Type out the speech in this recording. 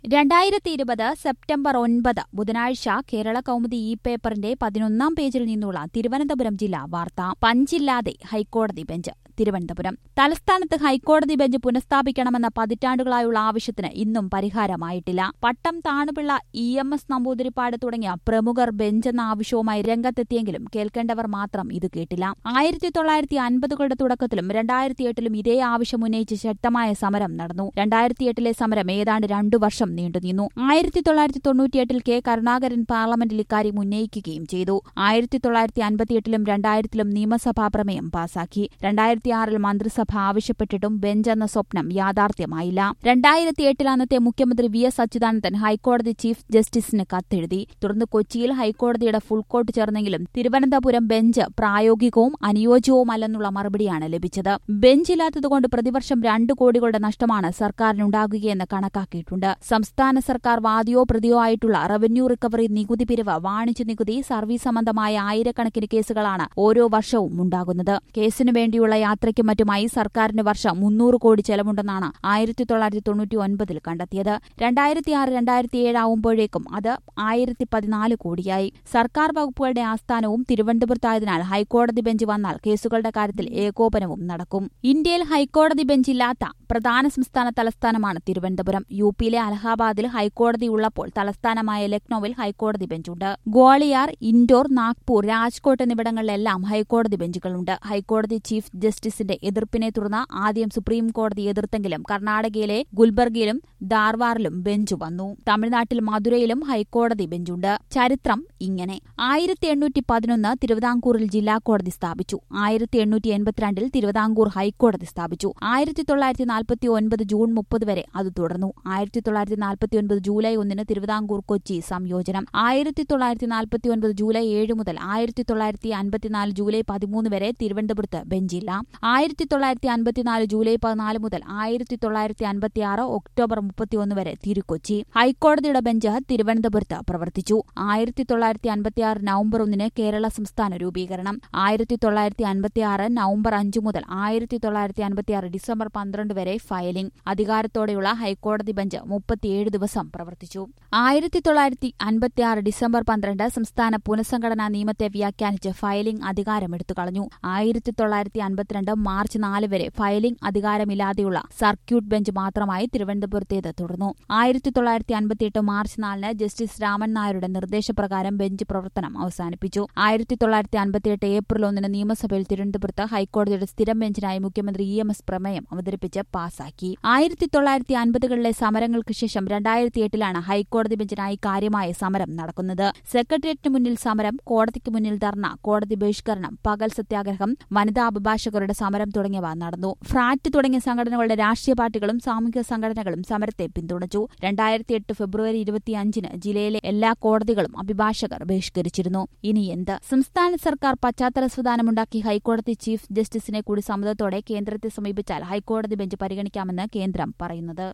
രണ്ടായിരത്തി ഇരുപത് സെപ്റ്റംബർ ഒൻപത് ബുധനാഴ്ച കേരള കൗമുദി ഇ പേപ്പറിന്റെ പതിനൊന്നാം പേജിൽ നിന്നുള്ള തിരുവനന്തപുരം ജില്ലാ വാർത്ത പഞ്ചില്ലാതെ ഹൈക്കോടതി ബെഞ്ച് തിരുവനന്തപുരം തലസ്ഥാനത്ത് ഹൈക്കോടതി ബെഞ്ച് പുനഃസ്ഥാപിക്കണമെന്ന പതിറ്റാണ്ടുകളായുള്ള ആവശ്യത്തിന് ഇന്നും പരിഹാരമായിട്ടില്ല Pattom Thanu Pillai E M S Namboodiripad തുടങ്ങിയ പ്രമുഖർ ബെഞ്ചെന്ന ആവശ്യവുമായി രംഗത്തെത്തിയെങ്കിലും കേൾക്കേണ്ടവർ മാത്രം ഇത് കേട്ടില്ല ആയിരത്തി തൊള്ളായിരത്തി അൻപതുകളുടെ തുടക്കത്തിലും രണ്ടായിരത്തി എട്ടിലും ഇതേ ആവശ്യം ഉന്നയിച്ച് ശക്തമായ സമരം നടന്നു രണ്ടായിരത്തി എട്ടിലെ സമരം ഏതാണ്ട് രണ്ടു വർഷം നീണ്ടുനിന്നു ആയിരത്തി തൊള്ളായിരത്തി തൊണ്ണൂറ്റിയെട്ടിൽ കെ കരുണാകരൻ പാർലമെന്റിൽ ഇക്കാര്യം ഉന്നയിക്കുകയും ചെയ്തു ആയിരത്തി തൊള്ളായിരത്തി അൻപത്തിയെട്ടിലും രണ്ടായിരത്തിലും നിയമസഭാ പ്രമേയം പാസാക്കി രണ്ടായിരത്തിയാറിൽ മന്ത്രിസഭ ആവശ്യപ്പെട്ടിട്ടും ബെഞ്ച് എന്ന സ്വപ്നം യാഥാർത്ഥ്യമായില്ല രണ്ടായിരത്തി എട്ടിൽ അന്നത്തെ മുഖ്യമന്ത്രി വി എസ് അച്യുതാനന്ദൻ ഹൈക്കോടതി ചീഫ് ജസ്റ്റിസിന് കത്തെഴുതി തുടർന്ന് കൊച്ചിയിൽ ഹൈക്കോടതിയുടെ ഫുൾ കോർട്ട് ചേർന്നെങ്കിലും തിരുവനന്തപുരം ബെഞ്ച് പ്രായോഗികവും അനുയോജ്യവുമല്ലെന്നുള്ള മറുപടിയാണ് ലഭിച്ചത് ബെഞ്ചില്ലാത്തതുകൊണ്ട് പ്രതിവർഷം രണ്ട് കോടികളുടെ നഷ്ടമാണ് സർക്കാരിനുണ്ടാകുകയെന്ന് കണക്കാക്കിയിട്ടുണ്ട് സംസ്ഥാന സർക്കാർ വാദിയോ പ്രതിയോ ആയിട്ടുള്ള റവന്യൂ റിക്കവറി നികുതി പിരിവ് വാണിജ്യ നികുതി സർവീസ് സംബന്ധമായ ആയിരക്കണക്കിന് കേസുകളാണ് ഓരോ വർഷവും ഉണ്ടാകുന്നത് കേസിനു വേണ്ടിയുള്ള യാത്രയ്ക്കും മറ്റുമായി സർക്കാരിന് വർഷം മുന്നൂറ് കോടി ചെലവുണ്ടെന്നാണ് ആയിരത്തി തൊള്ളായിരത്തി തൊണ്ണൂറ്റി ഒൻപതിൽ കണ്ടെത്തിയത് രണ്ടായിരത്തി ആറ് രണ്ടായിരത്തി ഏഴ് ആവുമ്പോഴേക്കും അത് ആയിരത്തി പതിനാല് കോടിയായി സർക്കാർ വകുപ്പുകളുടെ ആസ്ഥാനവും തിരുവനന്തപുരത്തായതിനാൽ ഹൈക്കോടതി ബെഞ്ച് വന്നാൽ കേസുകളുടെ കാര്യത്തിൽ ഏകോപനവും നടക്കും ഇന്ത്യയിൽ ഹൈക്കോടതി ബെഞ്ചില്ലാത്ത പ്രധാന സംസ്ഥാന തലസ്ഥാനമാണ് തിരുവനന്തപുരം യു പിയിലെ അലഹാബാദിൽ ഹൈക്കോടതി ഉള്ളപ്പോൾ തലസ്ഥാനമായ ലക്നൌവിൽ ഹൈക്കോടതി ബെഞ്ചുണ്ട് ഗ്വാളിയാർ ഇൻഡോർ നാഗ്പൂർ രാജ്കോട്ട് എന്നിവിടങ്ങളിലെല്ലാം ഹൈക്കോടതി ബെഞ്ചുകളുണ്ട് ഹൈക്കോടതി ചീഫ് ജസ്റ്റിസിന്റെ എതിർപ്പിനെ തുടർന്ന് ആദ്യം സുപ്രീം കോടതി എതിർത്തെങ്കിലും കർണാടകയിലെ ഗുൽബർഗയിലും ധാർവാറിലും ബെഞ്ച് വന്നു തമിഴ്നാട്ടിൽ മധുരയിലും ഹൈക്കോടതി ബെഞ്ചുണ്ട് ചരിത്രം ഇങ്ങനെ ആയിരത്തി എണ്ണൂറ്റി പതിനൊന്ന് തിരുവിതാംകൂറിൽ ജില്ലാ കോടതി സ്ഥാപിച്ചു ആയിരത്തി എണ്ണൂറ്റി എൺപത്തിരണ്ടിൽ തിരുവിതാംകൂർ ഹൈക്കോടതി സ്ഥാപിച്ചു ആയിരത്തി തൊള്ളായിരത്തി നാൽപ്പത്തി ഒൻപത് ജൂൺ മുപ്പത് വരെ അത് തുടർന്നു ആയിരത്തി തൊള്ളായിരത്തി നാൽപ്പത്തി ഒൻപത് ജൂലൈ ഒന്നിന് തിരുവിതാംകൂർ കൊച്ചി സംയോജനം ആയിരത്തി തൊള്ളായിരത്തി നാൽപ്പത്തി ഒൻപത് ജൂലൈ ഏഴ് മുതൽ ആയിരത്തി തൊള്ളായിരത്തി അൻപത്തിനാല് ജൂലൈ പതിമൂന്ന് വരെ തിരുവനന്തപുരത്ത് ബെഞ്ചില്ല ആയിരത്തി തൊള്ളായിരത്തി അൻപത്തിനാല് ജൂലൈ പതിനാല് മുതൽ ആയിരത്തി തൊള്ളായിരത്തി അൻപത്തിയാറ് ഒക്ടോബർ മുപ്പത്തിയൊന്ന് വരെ തിരുക്കൊച്ചി ഹൈക്കോടതിയുടെ ബെഞ്ച് തിരുവനന്തപുരത്ത് പ്രവർത്തിച്ചു ആയിരത്തി തൊള്ളായിരത്തി അൻപത്തിയാറ് നവംബർ ഒന്നിന് കേരള സംസ്ഥാന രൂപീകരണം ആയിരത്തി തൊള്ളായിരത്തി അൻപത്തിയാറ് നവംബർ അഞ്ച് മുതൽ ആയിരത്തി തൊള്ളായിരത്തി അൻപത്തിയാറ് ഡിസംബർ പന്ത്രണ്ട് വരെ ഫയലിംഗ് അധികാരത്തോടെയുള്ള ഹൈക്കോടതി ബെഞ്ച് മുപ്പത്തിയേഴ് ദിവസം പ്രവർത്തിച്ചു ആയിരത്തി തൊള്ളായിരത്തി അൻപത്തിയാറ് ഡിസംബർ പന്ത്രണ്ട് സംസ്ഥാന പുനഃസംഘടനാ നിയമത്തെ വ്യാഖ്യാനിച്ച് ഫയലിംഗ് അധികാരമെടുത്തു കളഞ്ഞു ആയിരത്തി തൊള്ളായിരത്തി അൻപത്തിരണ്ട് മാർച്ച് നാല് വരെ ഫയലിംഗ് അധികാരമില്ലാതെയുള്ള സർക്യൂട്ട് ബെഞ്ച് മാത്രമായി തിരുവനന്തപുരത്തേത് തുടർന്നു ആയിരത്തി തൊള്ളായിരത്തി അൻപത്തിയെട്ട് മാർച്ച് നാലിന് ജസ്റ്റിസ് രാമൻ നായരുടെ നിർദ്ദേശപ്രകാരം ബെഞ്ച് പ്രവർത്തനം അവസാനിപ്പിച്ചു ആയിരത്തി തൊള്ളായിരത്തി അൻപത്തിയെട്ട് ഏപ്രിൽ ഒന്നിന് നിയമസഭയിൽ തിരുവനന്തപുരത്ത് ഹൈക്കോടതിയുടെ സ്ഥിരം ബെഞ്ചിനായി മുഖ്യമന്ത്രി ഇ എം എസ് പ്രമേയം അവതരിപ്പിച്ച് പാസാക്കി ആയിരത്തി തൊള്ളായിരത്തി അൻപതുകളിലെ സമരങ്ങൾക്ക് ശേഷം രണ്ടായിരത്തി എട്ടിലാണ് ഹൈക്കോടതി ബെഞ്ചിനായി കാര്യമായ സമരം നടക്കുന്നത് സെക്രട്ടേറിയറ്റിന് മുന്നിൽ സമരം കോടതിക്ക് മുന്നിൽ ധർണ കോടതി ബഹിഷ്കരണം പകൽ സത്യാഗ്രഹം വനിതാ അഭിഭാഷകരുടെ സമരം തുടങ്ങിയവ നടന്നു ഫ്രാറ്റ് തുടങ്ങിയ സംഘടനകളുടെ രാഷ്ട്രീയ പാർട്ടികളും സാമൂഹിക സംഘടനകളും സമരത്തെ പിന്തുണച്ചു രണ്ടായിരത്തി എട്ട് ഫെബ്രുവരി ഇരുപത്തിയഞ്ചിന് ജില്ലയിലെ എല്ലാ കോടതികളും അഭിഭാഷകർ ബഹിഷ്കരിച്ചിരുന്നു ഇനി എന്ത് സംസ്ഥാന സർക്കാർ പശ്ചാത്തല സംവിധാനമുണ്ടാക്കി ഹൈക്കോടതി ചീഫ് ജസ്റ്റിസിനെ കൂടി സമ്മതത്തോടെ കേന്ദ്രത്തെ സമീപിച്ചാൽ ഹൈക്കോടതി ബെഞ്ച് പരിഗണിക്കാമെന്ന് കേന്ദ്രം പറയുന്നത്